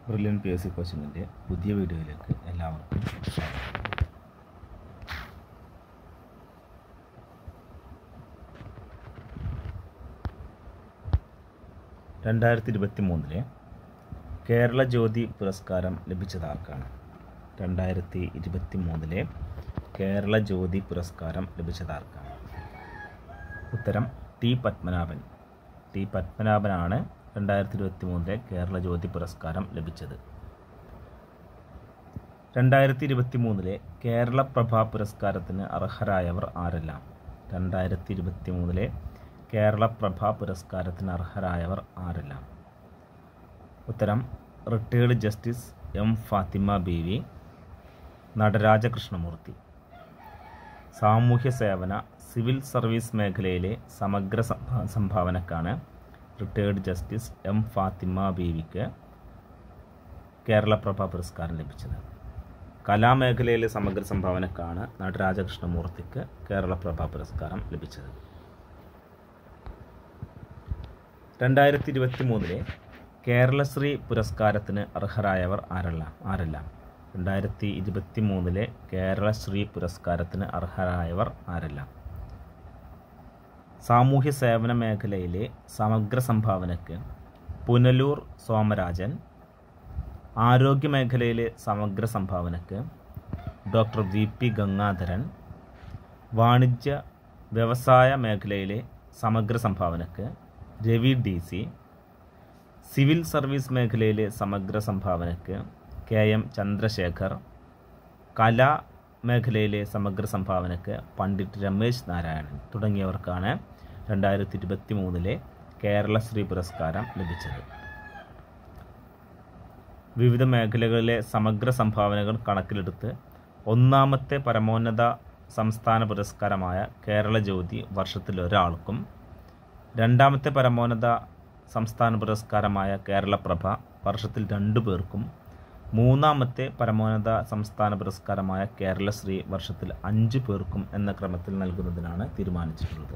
brilliant P S C കോച്ചിങ്ങിൻ്റെ പുതിയ വീഡിയോയിലേക്ക് എല്ലാവർക്കും സ്വാഗതം രണ്ടായിരത്തി ഇരുപത്തി മൂന്നിലെ കേരള ജ്യോതി പുരസ്കാരം ലഭിച്ചത് ആർക്കാണ് രണ്ടായിരത്തി ഇരുപത്തി മൂന്നിലെ കേരള ജ്യോതി പുരസ്കാരം ലഭിച്ചത് ആർക്കാണ് ഉത്തരം ടി പത്മനാഭൻ ടി പത്മനാഭനാണ് രണ്ടായിരത്തി ഇരുപത്തി മൂന്നിലെ കേരള ജ്യോതി പുരസ്കാരം ലഭിച്ചത് രണ്ടായിരത്തി ഇരുപത്തി മൂന്നിലെ കേരള പ്രഭ പുരസ്കാരത്തിന് അർഹരായവർ ആരെല്ലാം രണ്ടായിരത്തി ഇരുപത്തി മൂന്നിലെ കേരള പ്രഭ പുരസ്കാരത്തിന് അർഹരായവർ ആരെല്ലാം ഉത്തരം retired justice M Fathima Beevi Nataraja Krishnamurthy സാമൂഹ്യ സേവന സിവിൽ സർവീസ് മേഖലയിലെ സമഗ്ര സംഭാ- സംഭാവനക്കാണ് റിട്ടയേർഡ് ജസ്റ്റിസ് എം ഫാത്തിമ ബീവിക്ക് കേരളപ്രഭ പുരസ്കാരം ലഭിച്ചത് കലാമേഖലയിലെ സമഗ്ര സംഭാവനക്കാണ് നടരാജ കൃഷ്ണമൂർത്തിക്ക് കേരളപ്രഭ പുരസ്കാരം ലഭിച്ചത് രണ്ടായിരത്തി ഇരുപത്തി മൂന്നിലെ കേരളശ്രീ പുരസ്കാരത്തിന് അർഹരായവർ ആരല്ല ആരെല്ലാം രണ്ടായിരത്തി ഇരുപത്തി മൂന്നിലെ കേരളശ്രീ പുരസ്കാരത്തിന് അർഹരായവർ ആരെല്ലാം സാമൂഹ്യ സേവന മേഖലയിലെ സമഗ്ര സംഭാവനയ്ക്ക് പുനലൂർ സോമരാജൻ ആരോഗ്യ മേഖലയിലെ സമഗ്ര സംഭാവനയ്ക്ക് ഡോക്ടർ വി പി ഗംഗാധരൻ വാണിജ്യ വ്യവസായ മേഖലയിലെ സമഗ്ര സംഭാവനയ്ക്ക് Ravi D C civil service മേഖലയിലെ സമഗ്ര സംഭാവനയ്ക്ക് കെ എം ചന്ദ്രശേഖർ കലാ മേഖലയിലെ സമഗ്ര സംഭാവനയ്ക്ക് പണ്ഡിറ്റ് രമേശ് നാരായണൻ തുടങ്ങിയവർക്കാണ് രണ്ടായിരത്തി ഇരുപത്തി മൂന്നിലെ കേരളശ്രീ പുരസ്കാരം ലഭിച്ചത് വിവിധ മേഖലകളിലെ സമഗ്ര സംഭാവനകൾ കണക്കിലെടുത്ത് ഒന്നാമത്തെ പരമോന്നത സംസ്ഥാന പുരസ്കാരമായ കേരള ജ്യോതി വർഷത്തിൽ ഒരാൾക്കും രണ്ടാമത്തെ പരമോന്നത സംസ്ഥാന പുരസ്കാരമായ കേരളപ്രഭ വർഷത്തിൽ രണ്ടു പേർക്കും മൂന്നാമത്തെ പരമോന്നത സംസ്ഥാന പുരസ്കാരമായ കേരളശ്രീ വർഷത്തിൽ അഞ്ച് പേർക്കും എന്ന ക്രമത്തിൽ നൽകുന്നതിനാണ് തീരുമാനിച്ചിട്ടുള്ളത്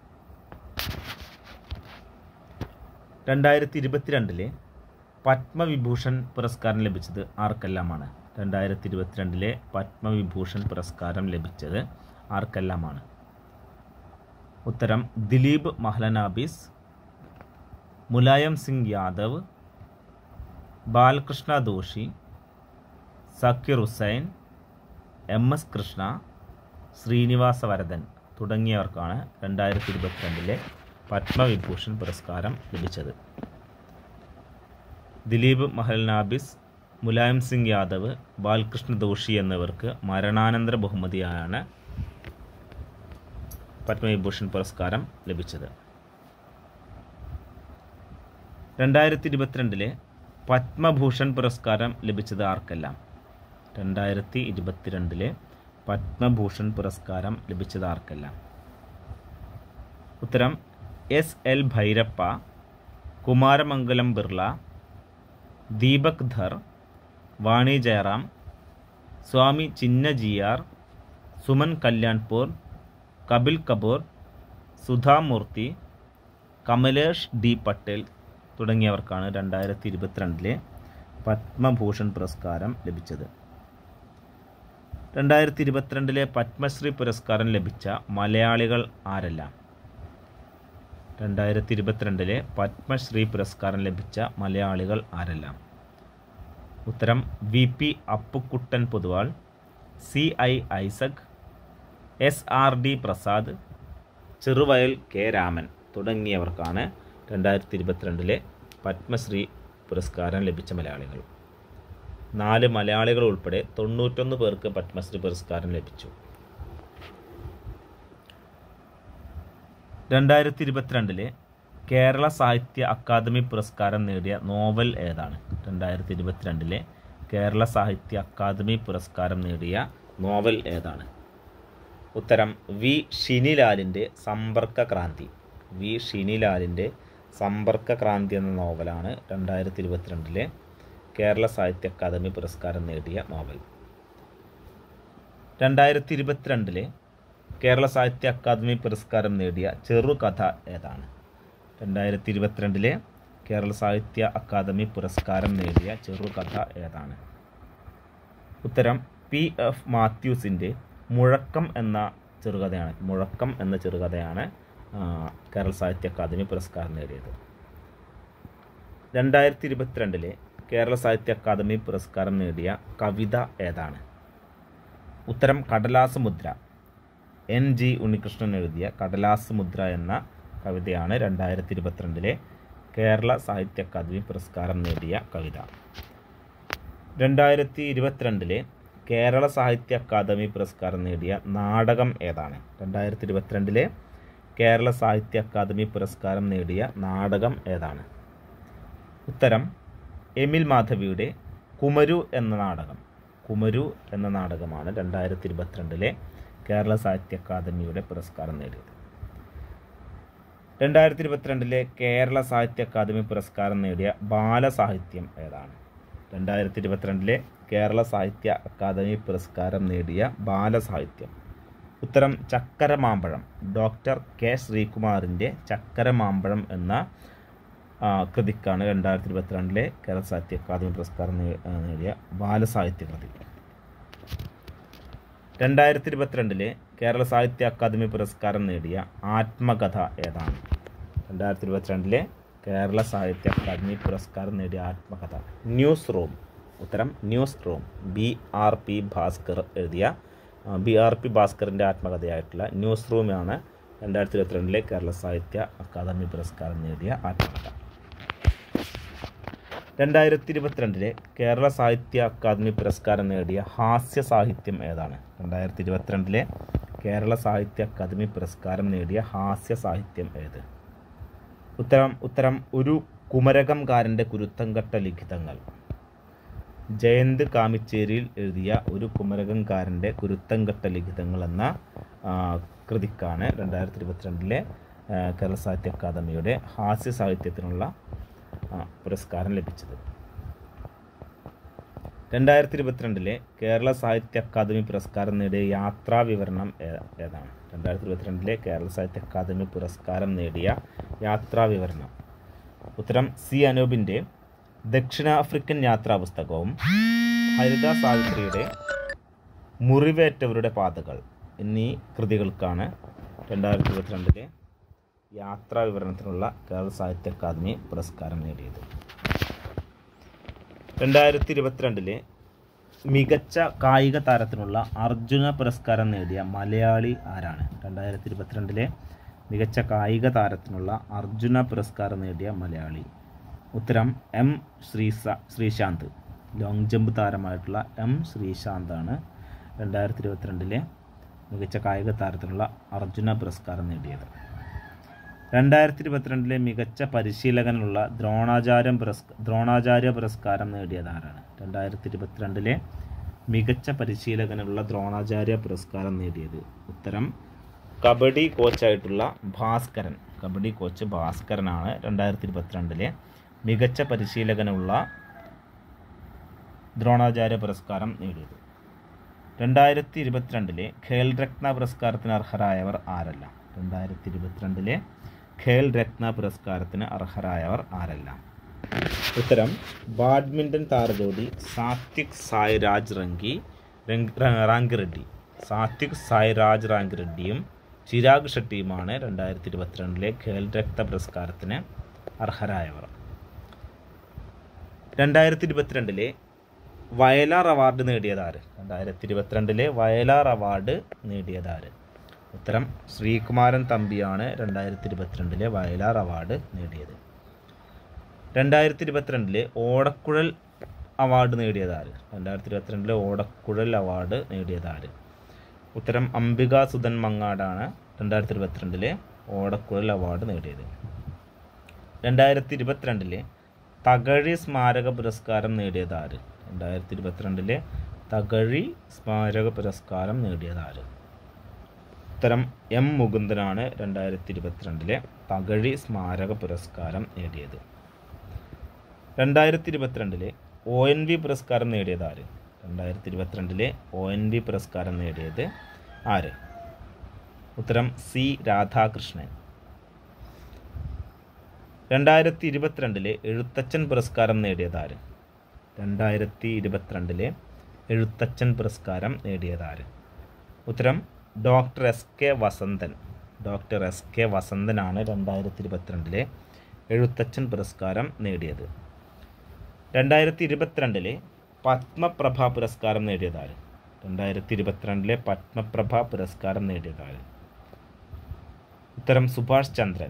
രണ്ടായിരത്തി ഇരുപത്തിരണ്ടിലെ പത്മവിഭൂഷൺ പുരസ്കാരം ലഭിച്ചത് ആർക്കെല്ലാമാണ് രണ്ടായിരത്തി ഇരുപത്തിരണ്ടിലെ പത്മവിഭൂഷൺ പുരസ്കാരം ലഭിച്ചത് ആർക്കെല്ലാമാണ് ഉത്തരം ദിലീപ് മഹ്ലനാബിസ് മുലായം സിംഗ് യാദവ് ബാലകൃഷ്ണ ദോഷി സക്കീർ ഹുസൈൻ എം എസ് കൃഷ്ണ ശ്രീനിവാസ വരദൻ തുടങ്ങിയവർക്കാണ് രണ്ടായിരത്തി ഇരുപത്തിരണ്ടിലെ പത്മവിഭൂഷൺ പുരസ്കാരം ലഭിച്ചത് ദിലീപ് മഹൽനാബിസ് മുലായം സിംഗ് യാദവ് ബാലകൃഷ്ണ ദോഷി എന്നിവർക്ക് മരണാനന്തര ബഹുമതിയായാണ് പത്മവിഭൂഷൺ പുരസ്കാരം ലഭിച്ചത് രണ്ടായിരത്തി ഇരുപത്തിരണ്ടിലെ പത്മഭൂഷൺ പുരസ്കാരം ലഭിച്ചത് ആർക്കെല്ലാം രണ്ടായിരത്തി ഇരുപത്തിരണ്ടിലെ പത്മഭൂഷൺ പുരസ്കാരം ലഭിച്ചത് ആർക്കെല്ലാം ഉത്തരം S L Bhyrappa Kumaramangalam Birla Deepak Dhar Vani Jayaram Swami Chinna Jeeyar Suman Kalyanpur Kapil Kapoor Sudha Murthy Kamlesh D Patel തുടങ്ങിയവർക്കാണ് രണ്ടായിരത്തി ഇരുപത്തിരണ്ടിലെ പത്മഭൂഷൺ പുരസ്കാരം ലഭിച്ചത് രണ്ടായിരത്തി ഇരുപത്തിരണ്ടിലെ പത്മശ്രീ പുരസ്കാരം ലഭിച്ച മലയാളികൾ ആരെല്ലാം രണ്ടായിരത്തി ഇരുപത്തിരണ്ടിലെ പത്മശ്രീ പുരസ്കാരം ലഭിച്ച മലയാളികൾ ആരെല്ലാം ഉത്തരം V P Appukuttan Poduval C I Isaac S R D Prasad Cheruvayal K Raman തുടങ്ങിയവർക്കാണ് രണ്ടായിരത്തി ഇരുപത്തിരണ്ടിലെ പത്മശ്രീ പുരസ്കാരം ലഭിച്ച മലയാളികൾ നാല് മലയാളികൾ ഉൾപ്പെടെ തൊണ്ണൂറ്റൊന്ന് പേർക്ക് പത്മശ്രീ പുരസ്കാരം ലഭിച്ചു രണ്ടായിരത്തി ഇരുപത്തിരണ്ടിലെ കേരള സാഹിത്യ അക്കാദമി പുരസ്കാരം നേടിയ നോവൽ ഏതാണ് രണ്ടായിരത്തി ഇരുപത്തിരണ്ടിലെ കേരള സാഹിത്യ അക്കാദമി പുരസ്കാരം നേടിയ നോവൽ ഏതാണ് ഉത്തരം വി ഷിനിലാലിൻ്റെ സമ്പർക്ക ക്രാന്തി വി ഷിനിലാലിൻ്റെ സമ്പർക്ക ക്രാന്തി എന്ന നോവലാണ് രണ്ടായിരത്തി ഇരുപത്തിരണ്ടിലെ കേരള സാഹിത്യ അക്കാദമി പുരസ്കാരം നേടിയ നോവൽ രണ്ടായിരത്തി ഇരുപത്തിരണ്ടിലെ കേരള സാഹിത്യ അക്കാദമി പുരസ്കാരം നേടിയ ചെറുകഥ ഏതാണ് രണ്ടായിരത്തി ഇരുപത്തിരണ്ടിലെ കേരള സാഹിത്യ അക്കാദമി പുരസ്കാരം നേടിയ ചെറുകഥ ഏതാണ് ഉത്തരം പി എഫ് മാത്യൂസിൻ്റെ മുഴക്കം എന്ന ചെറുകഥയാണ് മുഴക്കം എന്ന ചെറുകഥയാണ് ആ, കേരള സാഹിത്യ അക്കാദമി പുരസ്കാരം നേടിയത് രണ്ടായിരത്തി ഇരുപത്തിരണ്ടിലെ കേരള സാഹിത്യ അക്കാദമി പുരസ്കാരം നേടിയ കവിത ഏതാണ് ഉത്തരം കടലാസ് മുദ്ര എൻ ജി ഉണ്ണികൃഷ്ണൻ എഴുതിയ കടലാസ് മുദ്ര എന്ന കവിതയാണ് രണ്ടായിരത്തി ഇരുപത്തിരണ്ടിലെ കേരള സാഹിത്യ അക്കാദമി പുരസ്കാരം നേടിയ കവിത രണ്ടായിരത്തി ഇരുപത്തിരണ്ടിലെ കേരള സാഹിത്യ അക്കാദമി പുരസ്കാരം നേടിയ നാടകം ഏതാണ് രണ്ടായിരത്തി ഇരുപത്തിരണ്ടിലെ കേരള സാഹിത്യ അക്കാദമി പുരസ്കാരം നേടിയ നാടകം ഏതാണ് ഉത്തരം എമിൽ മാധവിയുടെ കുമരു എന്ന നാടകം കുമരു എന്ന നാടകമാണ് രണ്ടായിരത്തി ഇരുപത്തിരണ്ടിലെ കേരള സാഹിത്യ അക്കാദമിയുടെ പുരസ്കാരം നേടിയത് രണ്ടായിരത്തി ഇരുപത്തിരണ്ടിലെ കേരള സാഹിത്യ അക്കാദമി പുരസ്കാരം നേടിയ ബാലസാഹിത്യം ഏതാണ് രണ്ടായിരത്തി ഇരുപത്തിരണ്ടിലെ കേരള സാഹിത്യ അക്കാദമി പുരസ്കാരം നേടിയ ബാലസാഹിത്യം ഉത്തരം ചക്കര മാമ്പഴം ഡോക്ടർ കെ ശ്രീകുമാറിൻ്റെ ചക്കര മാമ്പഴം എന്ന ആ, കൃതിക്കാണ് രണ്ടായിരത്തി ഇരുപത്തിരണ്ടിലെ കേരള സാഹിത്യ അക്കാദമി പുരസ്കാരം നേ- ആ, നേടിയ ബാലസാഹിത്യ കൃതി രണ്ടായിരത്തി ഇരുപത്തിരണ്ടിലെ കേരള സാഹിത്യ അക്കാദമി പുരസ്കാരം നേടിയ ആത്മകഥ ഏതാണ് രണ്ടായിരത്തി ഇരുപത്തിരണ്ടിലെ കേരള സാഹിത്യ അക്കാദമി പുരസ്കാരം നേടിയ ആത്മകഥ ന്യൂസ് റൂം ഉത്തരം news room B R P Bhaskar എഴുതിയ ബി ആർ പി ഭാസ്കറിൻ്റെ ആത്മകഥയായിട്ടുള്ള ന്യൂസ് റൂമാണ് രണ്ടായിരത്തി ഇരുപത്തിരണ്ടിലെ കേരള സാഹിത്യ അക്കാദമി പുരസ്കാരം നേടിയ ആത്മകഥ രണ്ടായിരത്തി ഇരുപത്തിരണ്ടിലെ കേരള സാഹിത്യ അക്കാദമി പുരസ്കാരം നേടിയ ഹാസ്യ സാഹിത്യം ഏതാണ് രണ്ടായിരത്തി ഇരുപത്തിരണ്ടിലെ കേരള സാഹിത്യ അക്കാദമി പുരസ്കാരം നേടിയ ഹാസ്യ സാഹിത്യം ഏത് ഉത്തരം ഉത്തരം ഒരു കുമരകംകാരൻ്റെ കുരുത്തംകട്ട ലിഖിതങ്ങൾ ജയന്ത് കാമിച്ചേരിയിൽ എഴുതിയ ഒരു കുമരകംകാരൻ്റെ കുരുത്തംകട്ട ലിഖിതങ്ങൾ എന്ന ആ, കൃതിക്കാണ് രണ്ടായിരത്തി ഇരുപത്തിരണ്ടിലെ കേരള സാഹിത്യ അക്കാദമിയുടെ ഹാസ്യ സാഹിത്യത്തിനുള്ള ആ, പുരസ്കാരം ലഭിച്ചത് രണ്ടായിരത്തി ഇരുപത്തിരണ്ടിലെ കേരള സാഹിത്യ അക്കാദമി പുരസ്കാരം നേടിയ യാത്രാ വിവരണം ഏ- ഏതാണ് രണ്ടായിരത്തി ഇരുപത്തിരണ്ടിലെ കേരള സാഹിത്യ അക്കാദമി പുരസ്കാരം നേടിയ യാത്രാ വിവരണം ഉത്തരം സി അനൂപിൻ്റെ ദക്ഷിണാഫ്രിക്കൻ യാത്രാ പുസ്തകവും ഹരിത സാവിത്രിയുടെ മുറിവേറ്റവരുടെ പാതകൾ എന്നീ കൃതികൾക്കാണ് രണ്ടായിരത്തി ഇരുപത്തിരണ്ടിലെ യാത്രാ വിവരണത്തിനുള്ള കേരള സാഹിത്യ അക്കാദമി പുരസ്കാരം നേടിയത് രണ്ടായിരത്തി ഇരുപത്തിരണ്ടിലെ മികച്ച കായിക താരത്തിനുള്ള അർജുന പുരസ്കാരം നേടിയ മലയാളി ആരാണ് രണ്ടായിരത്തി ഇരുപത്തിരണ്ടിലെ മികച്ച കായിക താരത്തിനുള്ള അർജുന പുരസ്കാരം നേടിയ മലയാളി ഉത്തരം എം ശ്രീസ ശ്രീശാന്ത് ലോങ് ജമ്പ് താരമായിട്ടുള്ള എം ശ്രീശാന്താണ് രണ്ടായിരത്തി ഇരുപത്തിരണ്ടിലെ മികച്ച കായിക താരത്തിനുള്ള അർജുന പുരസ്കാരം നേടിയത് രണ്ടായിരത്തി ഇരുപത്തിരണ്ടിലെ മികച്ച പരിശീലകനുള്ള ദ്രോണാചാര്യം പുരസ്ക ദ്രോണാചാര്യ പുരസ്കാരം നേടിയത് ആരാണ് രണ്ടായിരത്തി ഇരുപത്തിരണ്ടിലെ മികച്ച പരിശീലകനുള്ള ദ്രോണാചാര്യ പുരസ്കാരം നേടിയത് ഉത്തരം കബഡി കോച്ചായിട്ടുള്ള ഭാസ്കരൻ കബഡി കോച്ച് ഭാസ്കരനാണ് രണ്ടായിരത്തി ഇരുപത്തിരണ്ടിലെ മികച്ച പരിശീലകനുള്ള ദ്രോണാചാര്യ പുരസ്കാരം നേടിയത് രണ്ടായിരത്തി ഇരുപത്തിരണ്ടിലെ ഖേൽ രത്ന പുരസ്കാരത്തിന് അർഹരായവർ ആരല്ല രണ്ടായിരത്തി ഇരുപത്തിരണ്ടിലെ ഖേൽ രത്ന പുരസ്കാരത്തിന് അർഹരായവർ ആരല്ല ഉത്തരം ബാഡ്മിൻ്റൺ താരജോഡി സാത്വിക് സായ്രാജ് റങ്കി രംഗ്- ര- റാങ്കിറെഡ്ഡി സാത്വിക് സായ്രാജ് റാങ്കിറെഡ്ഡിയും ചിരാഗ് ഷെട്ടിയുമാണ് രണ്ടായിരത്തി ഇരുപത്തിരണ്ടിലെ ഖേൽ രത്ന പുരസ്കാരത്തിന് അർഹരായവർ രണ്ടായിരത്തി ഇരുപത്തിരണ്ടിലെ വയലാർ അവാർഡ് നേടിയതാര് രണ്ടായിരത്തി ഇരുപത്തിരണ്ടിലെ വയലാർ അവാർഡ് നേടിയതാര് ഉത്തരം ശ്രീകുമാരൻ തമ്പിയാണ് രണ്ടായിരത്തി ഇരുപത്തിരണ്ടിലെ വയലാർ അവാർഡ് നേടിയത് രണ്ടായിരത്തി ഇരുപത്തിരണ്ടിലെ ഓടക്കുഴൽ അവാർഡ് നേടിയതാര് രണ്ടായിരത്തി ഇരുപത്തിരണ്ടിലെ ഓടക്കുഴൽ അവാർഡ് നേടിയതാര് ഉത്തരം അംബിക സുധൻ മങ്ങാടാണ് രണ്ടായിരത്തി ഇരുപത്തിരണ്ടിലെ ഓടക്കുഴൽ അവാർഡ് നേടിയത് രണ്ടായിരത്തി ഇരുപത്തിരണ്ടിലെ തകഴി സ്മാരക പുരസ്കാരം നേടിയതാര് രണ്ടായിരത്തി ഇരുപത്തിരണ്ടിലെ തകഴി സ്മാരക പുരസ്കാരം നേടിയതാര് ഉത്തരം എം മുകുന്ദനാണ് രണ്ടായിരത്തി ഇരുപത്തിരണ്ടിലെ തകഴി സ്മാരക പുരസ്കാരം നേടിയത് രണ്ടായിരത്തി ഇരുപത്തിരണ്ടിലെ ഒ എൻ വി പുരസ്കാരം നേടിയത് ആര് രണ്ടായിരത്തി ഇരുപത്തിരണ്ടിലെ ഒ എൻ വി പുരസ്കാരം നേടിയത് ആര് ഉത്തരം സി രാധാകൃഷ്ണൻ രണ്ടായിരത്തി ഇരുപത്തിരണ്ടിലെ എഴുത്തച്ഛൻ പുരസ്കാരം നേടിയതാര് രണ്ടായിരത്തി ഇരുപത്തിരണ്ടിലെ എഴുത്തച്ഛൻ പുരസ്കാരം നേടിയതാര് ഉത്തരം doctor S K Vasanthan doctor S K വസന്തനാണ് രണ്ടായിരത്തി ഇരുപത്തിരണ്ടിലെ എഴുത്തച്ഛൻ പുരസ്കാരം നേടിയത് രണ്ടായിരത്തി ഇരുപത്തിരണ്ടിലെ പത്മപ്രഭ പുരസ്കാരം നേടിയതാര് രണ്ടായിരത്തി ഇരുപത്തിരണ്ടിലെ പത്മപ്രഭ പുരസ്കാരം നേടിയതാര് ഉത്തരം സുഭാഷ് ചന്ദ്രൻ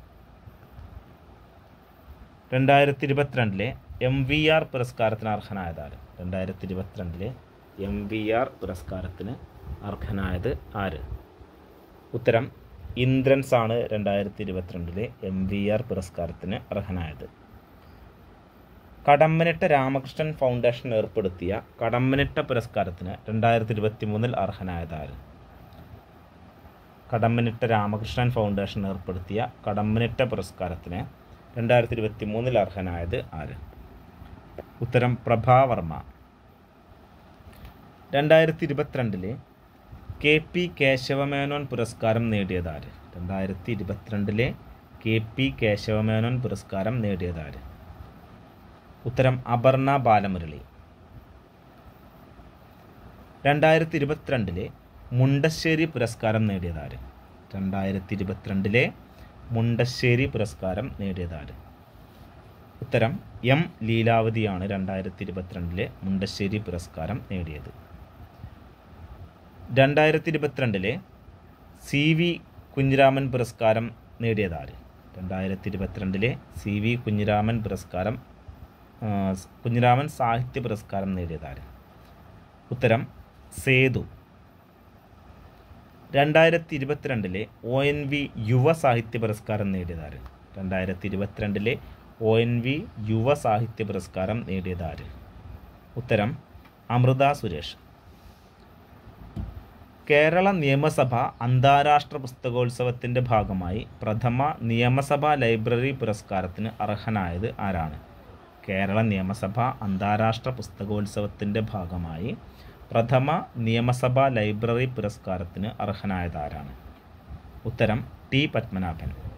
രണ്ടായിരത്തി ഇരുപത്തിരണ്ടിലെ എം വി ആർ പുരസ്കാരത്തിന് അർഹനായതാര് രണ്ടായിരത്തി ഇരുപത്തിരണ്ടിലെ എം വി ആർ പുരസ്കാരത്തിന് അർഹനായത് ആര് ഉത്തരം ഇന്ദ്രൻസ് ആണ് രണ്ടായിരത്തി ഇരുപത്തിരണ്ടിലെ എം വി ആർ പുരസ്കാരത്തിന് അർഹനായത് കടമ്പനിട്ട രാമകൃഷ്ണൻ ഫൗണ്ടേഷൻ ഏർപ്പെടുത്തിയ കടമ്പനിട്ട പുരസ്കാരത്തിന് രണ്ടായിരത്തി ഇരുപത്തി മൂന്നിൽ അർഹനായതാര് കടമ്പനിട്ട രാമകൃഷ്ണൻ ഫൗണ്ടേഷൻ ഏർപ്പെടുത്തിയ കടമ്പനിട്ട പുരസ്കാരത്തിന് രണ്ടായിരത്തി ഇരുപത്തി മൂന്നിൽ അർഹനായത് ആര് ഉത്തരം പ്രഭാവർമ്മ രണ്ടായിരത്തി ഇരുപത്തിരണ്ടിലെ കെ പി കേശവമേനോൻ പുരസ്കാരം നേടിയതാര് രണ്ടായിരത്തി ഇരുപത്തിരണ്ടിലെ കെ പി കേശവമേനോൻ പുരസ്കാരം നേടിയതാര് ഉത്തരം അപർണ ബാലമുരളി രണ്ടായിരത്തി ഇരുപത്തിരണ്ടിലെ മുണ്ടശ്ശേരി പുരസ്കാരം നേടിയതാര് രണ്ടായിരത്തി ഇരുപത്തിരണ്ടിലെ മുണ്ടശ്ശേരി പുരസ്കാരം നേടിയതാര് ഉത്തരം എം ലീലാവതിയാണ് രണ്ടായിരത്തി ഇരുപത്തിരണ്ടിലെ മുണ്ടശ്ശേരി പുരസ്കാരം നേടിയത് രണ്ടായിരത്തി ഇരുപത്തിരണ്ടിലെ സി വി കുഞ്ഞിരാമൻ പുരസ്കാരം നേടിയതാര് രണ്ടായിരത്തി ഇരുപത്തിരണ്ടിലെ സി വി കുഞ്ഞിരാമൻ പുരസ്കാരം ആ, കുഞ്ഞിരാമൻ സാഹിത്യ പുരസ്കാരം നേടിയതാര് ഉത്തരം സേതു രണ്ടായിരത്തി ഇരുപത്തിരണ്ടിലെ ഒ എൻ വി യുവ സാഹിത്യ പുരസ്കാരം നേടിയതാര് രണ്ടായിരത്തി ഇരുപത്തിരണ്ടിലെ ഒ എൻ വി യുവ സാഹിത്യ പുരസ്കാരം നേടിയതാര് ഉത്തരം അമൃത സുരേഷ് കേരള നിയമസഭ അന്താരാഷ്ട്ര പുസ്തകോത്സവത്തിൻ്റെ ഭാഗമായി പ്രഥമ നിയമസഭാ ലൈബ്രറി പുരസ്കാരത്തിന് അർഹനായത് ആരാണ് കേരള നിയമസഭ അന്താരാഷ്ട്ര പുസ്തകോത്സവത്തിൻ്റെ ഭാഗമായി പ്രഥമ നിയമസഭാ ലൈബ്രറി പുരസ്കാരത്തിന് അർഹനായത് ആരാണ് ഉത്തരം ടി പത്മനാഭൻ